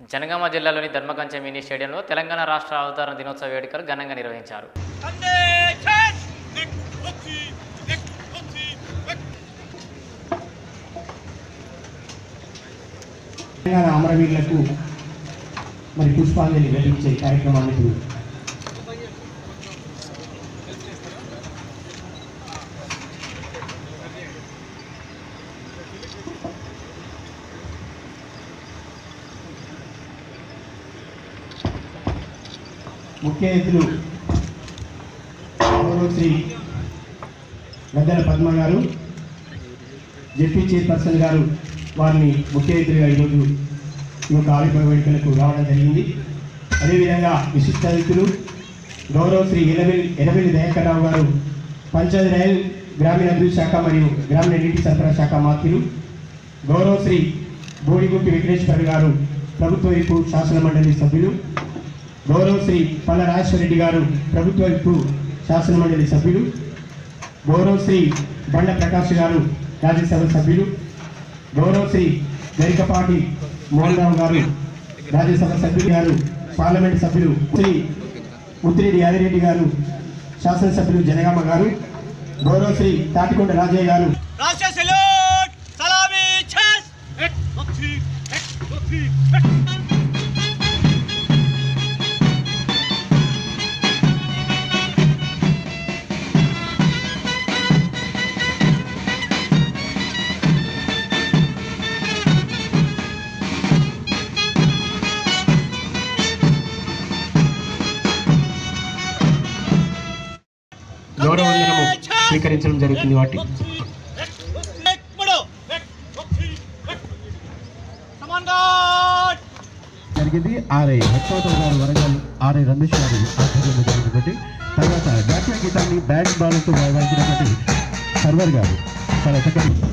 జనగామ జిల్లాలోని ధర్మకంచ మినీ స్టేడియంలో తెలంగాణ రాష్ట్ర అవతరణ దినోత్సవ వేడుకలు ఘనంగా నిర్వహించారు తెలంగాణ అమరవీరులకు మరి పుష్పాంజలి ఘటించే కార్యక్రమానికి ముఖ్య అతిథులు గౌరవ శ్రీ గద్దెల పద్మ గారు జెడ్పీ చైర్పర్సన్ గారు వారిని ముఖ్య అతిథిగా ఈరోజు ఈ యొక్క ఆవిర్భావ వేడుకలకు రావడం జరిగింది అదేవిధంగా విశిష్ట అతిథులు గౌరవ శ్రీ ఎనబెల్లి ఎనబెల్లి దయాకర్రావు గారు పంచాయతీ రైల్ గ్రామీణ అభివృద్ధి శాఖ మరియు గ్రామీణ నీటి సరఫరా శాఖ మాత్రులు గౌరవ శ్రీ బోడిగుంటి వెంకటేశ్వర గారు ప్రభుత్వ వైపు శాసన మండలి సభ్యులు గౌరవ శ్రీ పల్ల రాజేశ్వరరెడ్డి గారు ప్రభుత్వ వైపు శాసన మండలి సభ్యులు గౌరవ శ్రీ బండ ప్రకాష్ గారు రాజ్యసభ సభ్యులు గౌరవ శ్రీ గరికపాటి మోహన్ రావు గారు రాజ్యసభ సభ్యులు గారు పార్లమెంట్ సభ్యులు శ్రీ ముత్తిరెడ్డి యాదిరెడ్డి గారు శాసనసభ్యులు జనగామ గారు గౌరవ శ్రీ తాటికొండ రాజయ్య గారు రాష్ట్ర సెల్యూట్ సలామీ చెస్ ఎక్ ఒకటి ఎక్ ఒకటి ఎక్ గౌరవ వందనము స్వీకరించడం జరుగుతుంది వాటి ఎక్ మూడు ఎక్ ఒకటి ఎక్ సమాన్ గాడ్ జరిగింది ఆర్ఐ హెడ్క్వార్టర్ గారు వరంగల్ ఆర్ఐ రమేష్ గారి ఆధ్వర్యంలో జరిగినటువంటి తర్వాత జాతీయ గీతాన్ని బ్యాండ్ బాలతో వాయించినటువంటి సర్వర్ గారు చాలా చక్కటి